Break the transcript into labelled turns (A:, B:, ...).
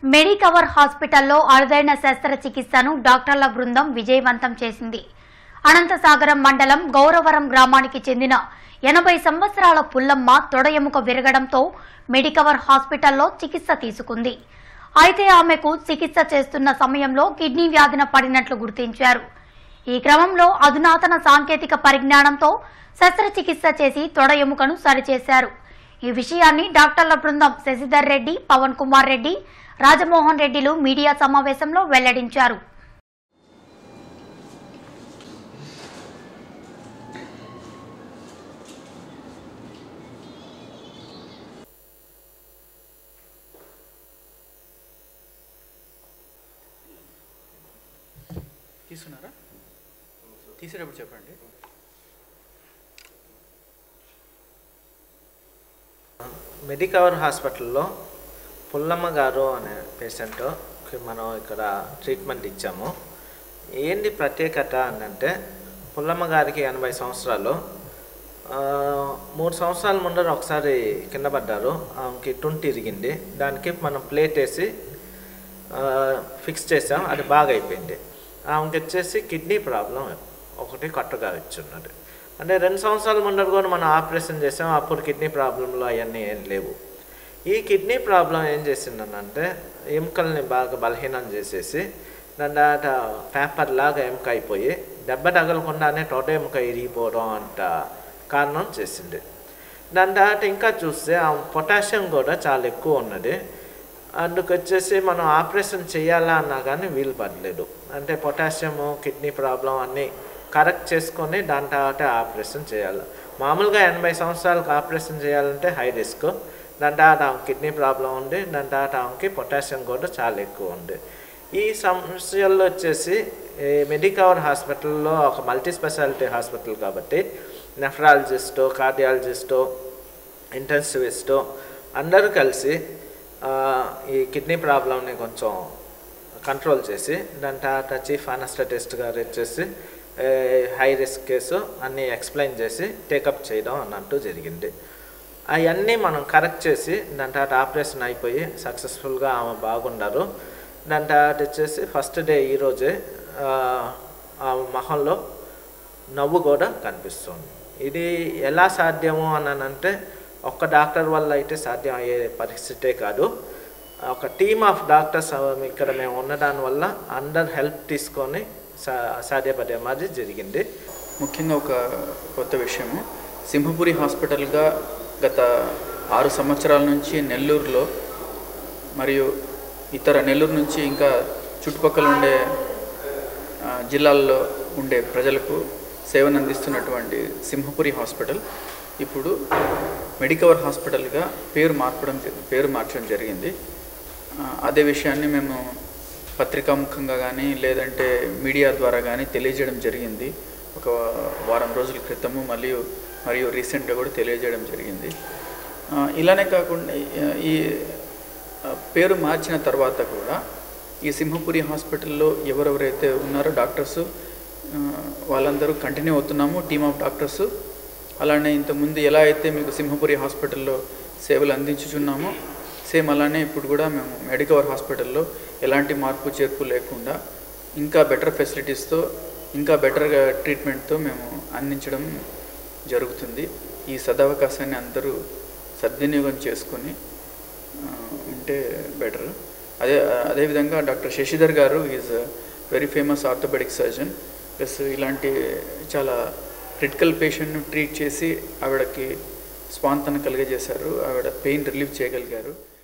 A: Medicover హాస్పిటల్లో అరుదైన శస్త్రచికిత్సను డాక్టర్ల బృందం విజయవంతం చేసింది అనంతసాగరం మండలం గౌరవరం గ్రామానికి చెందిన ఎనభై సంవత్సరాల పుల్లమ్మ తొడ ఎముక విరగడంతో మెడికవర్ హాస్పిటల్లో చికిత్స తీసుకుంది అయితే ఆమెకు చికిత్స చేస్తున్న సమయంలో కిడ్నీ వ్యాధిన పడినట్లు గుర్తించారు ఈ క్రమంలో అధునాతన సాంకేతిక పరిజ్ఞానంతో శస్త్రచికిత్స చేసి తొడ ఎముకను సరిచేశారు ఈ విషయాన్ని డాక్టర్ల బృందం శశిధర్ రెడ్డి పవన్ కుమార్ రెడ్డి రాజమోహన్ రెడ్డిలు మీడియా సమావేశంలో వెల్లడించారు
B: తీసుకున్నారా తీసేటప్పుడు చెప్పండి
C: మెడికవర్ హాస్పిటల్లో పుల్లమ్మ గారు అనే పేషెంట్కి మనం ఇక్కడ ట్రీట్మెంట్ ఇచ్చాము ఏంటి ప్రత్యేకత అని అంటే పుల్లమ్మ గారికి ఎనభై సంవత్సరాలు ఆ, మూడు సంవత్సరాల ముందర ఒకసారి కింద పడ్డారు ఆమెకి టుంటి ఇరిగింది దానికి మనం ప్లేట్ వేసి ఆ, ఫిక్స్ చేసాం అది బాగా అయిపోయింది ఆమెకి వచ్చేసి కిడ్నీ ప్రాబ్లం ఒకటి కొత్తగా ఇచ్చున్నది అంటే రెండు సంవత్సరాల ముందర కూడా మనం ఆపరేషన్ చేసాం అప్పుడు కిడ్నీ ప్రాబ్లంలో అవన్నీ ఏం లేవు ఈ కిడ్నీ ప్రాబ్లం ఏం చేసిందనంటే ఎముకల్ని బాగా బలహీనం చేసేసి దాని తర్వాత పేపర్ లాగా ఎముక అయిపోయి దెబ్బ తగలకుండానే తోట ఎముక ఇరిగిపోవడం అంట కారణం చేసింది దాని తర్వాత ఇంకా చూస్తే ఆ పొటాషియం కూడా చాలా ఎక్కువ ఉన్నది అందుకు వచ్చేసి మనం ఆపరేషన్ చేయాలా అన్నా కానీ వీలు పడలేదు అంటే పొటాషియము కిడ్నీ ప్రాబ్లం అన్నీ కరెక్ట్ చేసుకొని దాని తర్వాత ఆపరేషన్ చేయాలి మామూలుగా ఎనభై సంవత్సరాలకు ఆపరేషన్ చేయాలంటే హై రిస్క్ దాని తర్వాత ఆమె కిడ్నీ ప్రాబ్లం ఉంది దాని తర్వాత ఆమెకి పొటాషియం కూడా చాలా ఎక్కువ ఉంది ఈ సమస్యల్లో వచ్చేసి ఈ మెడికవర్ హాస్పిటల్లో ఒక మల్టీ స్పెషాలిటీ హాస్పిటల్ కాబట్టి నెఫ్రాలజిస్టు కార్డియాలజిస్టు ఇంటెన్సివిస్టు అందరూ కలిసి ఆ, ఈ కిడ్నీ ప్రాబ్లమ్ని కొంచెం కంట్రోల్ చేసి దాని తర్వాత చీఫ్ అనస్టటిస్ట్ గారు వచ్చేసి ఏ, హై రిస్క్ కేసు అన్నీ ఎక్స్ప్లెయిన్ చేసి టేకప్ చేయడం అన్నట్టు జరిగింది అవన్నీ మనం కరెక్ట్ చేసి దాని తర్వాత ఆపరేషన్ అయిపోయి సక్సెస్ఫుల్గా ఆమె బాగున్నారు దాని తర్వాత వచ్చేసి ఫస్ట్ డే ఈరోజే ఆ, ఆమె మొహంలో నవ్వు కూడా కనిపిస్తుంది ఇది ఎలా సాధ్యము అని అంటే ఒక్క డాక్టర్ వల్ల అయితే సాధ్యం అయ్యే పరిస్థితే కాదు ఒక టీమ్ ఆఫ్ డాక్టర్స్ ఇక్కడ మేము ఉండడం వల్ల అందరు హెల్ప్ తీసుకొని సా సాధ్యపడే మాది జరిగింది
B: ముఖ్యంగా ఒక కొత్త విషయము సింహపురి హాస్పిటల్గా గత ఆరు సంవత్సరాల నుంచి నెల్లూరులో మరియు ఇతర నెల్లూరు నుంచి ఇంకా చుట్టుపక్కల ఉండే ఆ, జిల్లాల్లో ఉండే ప్రజలకు సేవను అందిస్తున్నటువంటి సింహపురి హాస్పిటల్ ఇప్పుడు మెడికవర్ హాస్పిటల్గా పేరు మార్పడం జ- పేరు మార్చడం జరిగింది ఆ, అదే విషయాన్ని మేము పత్రికాముఖంగా కానీ లేదంటే మీడియా ద్వారా కానీ తెలియజేయడం జరిగింది ఒక వారం రోజుల క్రితము మరియు మరియు రీసెంట్గా కూడా తెలియజేయడం జరిగింది ఆ, ఇలానే కాకుండా ఆ, ఈ ఆ, పేరు మార్చిన తర్వాత కూడా ఈ సింహపురి హాస్పిటల్లో ఎవరెవరైతే ఉన్నారో డాక్టర్స్ ఆ, వాళ్ళందరూ కంటిన్యూ అవుతున్నాము టీమ్ ఆఫ్ డాక్టర్స్ అలానే ఇంతకుముందు ఎలా అయితే మీకు సింహపురి హాస్పిటల్లో సేవలు అందించుచున్నామో సేమ్ అలానే ఇప్పుడు కూడా మేము మెడికవర్ హాస్పిటల్లో ఎలాంటి మార్పు చేర్పు లేకుండా ఇంకా బెటర్ ఫెసిలిటీస్తో ఇంకా బెటర్గా ట్రీట్మెంట్తో మేము అందించడం జరుగుతుంది ఈ సదవకాశాన్ని అందరూ సద్వినియోగం చేసుకొని ఆ, ఉంటే బెటర్ అదే అదేవిధంగా డాక్టర్ శశిధర్ గారు is very famous orthopaedic surgeon plus ఇలాంటి చాలా క్రిటికల్ పేషెంట్ను ట్రీట్ చేసి ఆవిడకి స్వాంతన కలిగజేశారు ఆవిడ పెయిన్ రిలీఫ్ చేయగలిగారు